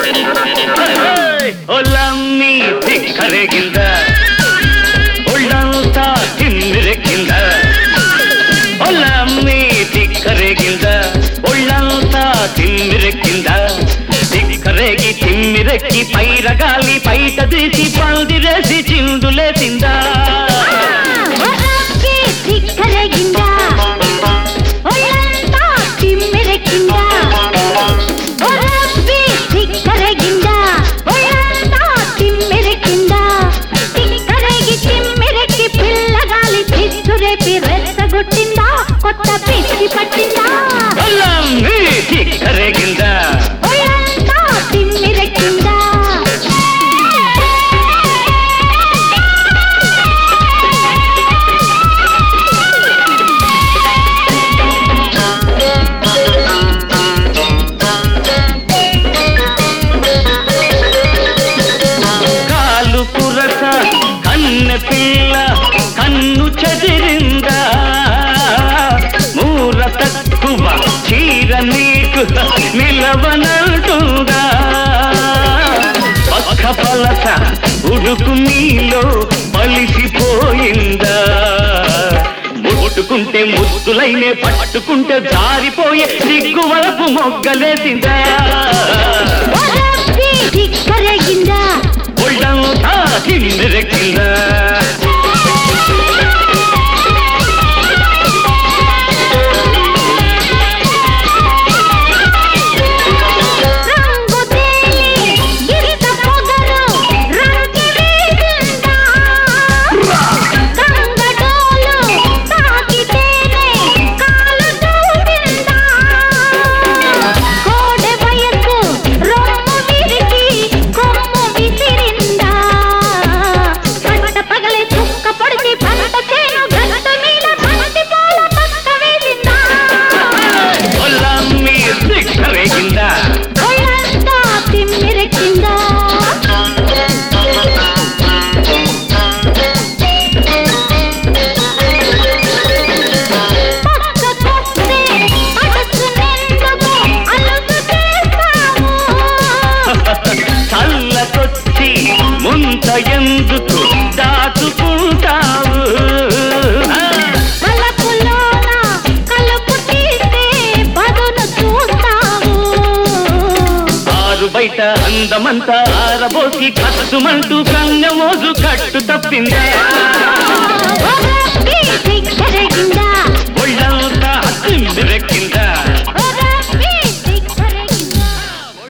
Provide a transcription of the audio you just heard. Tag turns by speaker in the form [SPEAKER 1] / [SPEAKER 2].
[SPEAKER 1] ಒಲಮ್ಮಿ ತಿಕ್ಕರೆಗಿಂದ ಒಳ್ಳಂತ ತಿಮ್ಮಿರಕ್ಕಿಂದ ಒಲಮ್ಮಿ ತಿಕ್ಕರೆಗಿಂದ ಒಳ್ಳಂತ ತಿಮ್ಮಿರಕ್ಕಿಂದ తిక్కరేగి తిమ్మిరెక్కి పైరగాలి పైట తీసి పందిరేసి చిందులేసిందా
[SPEAKER 2] ಒರಕ್ಕೆ ತಿಕ್ಕರಗಿಂದ ಒಳ್ಳಂತ ತಿಮ್ಮಿರಕ್ಕಿಂದ ಒರಕ್ಕೆ ತಿಕ್ಕರಗಿಂದ ಒಳ್ಳಂತ ತಿಮ್ಮಿರಕ್ಕಿಂದ తిక్కరగి తిమ్మిరక్కి పిల్లగాలి చిచ్చురేపి రెచ్చగొట్టిందా కొత్త పిచ్చి పట్టిందా
[SPEAKER 1] ఒలమ్మి తిక్కరేగింద
[SPEAKER 2] ఒళ్ళంతా తిమ్మిరెక్కిందా
[SPEAKER 1] కాలు పురస కన్నె పిల్ల కన్ను చెదిరిందా మూర తక్కువ చీర నీకు నిలవనంటుందా పక్క పలస ఉడుకు నీలో పలిసిపోయిందా ముట్టుకుంటే ముద్దులైనే పట్టుకుంటే జారిపోయే సిగ్గు వలపు మొగ్గలేసిందా
[SPEAKER 2] ఒరప్పి తిక్కరగిందా
[SPEAKER 1] ఒళ్ళంతా కిందెక్కిందా
[SPEAKER 2] రంగు తేలి గిరిత పొగరు రంగి వీసిందా గంగడోలు తాకితేనే కాలు దూసిందా కోడె వయసు రొమ్ము విరిగి కొమ్ము విసిరిందా పట్ట పగలే చుక్క పొడిచి పంట చేను గట్ట మీద బంతి పూల పక్క వేసిందా
[SPEAKER 1] ఒళ్ళమ్మి సిక్కరేగిందా
[SPEAKER 2] ఒళ్ళంతా తిమ్మిరెక్కిందా పక్కకొస్తే అడుసునెందుకు అలుసు చేస్తావు
[SPEAKER 1] చల్లకొచ్చి ముంత ఎందుకు దాచుకుంటావు
[SPEAKER 2] కలపులోన కలుపు తీస్తే పదును చూస్తావు
[SPEAKER 1] ఆరు బయట అందమంతా ఆరబోసి కట్టుమంటూ కన్నె మోజు కట్టు తప్పిందా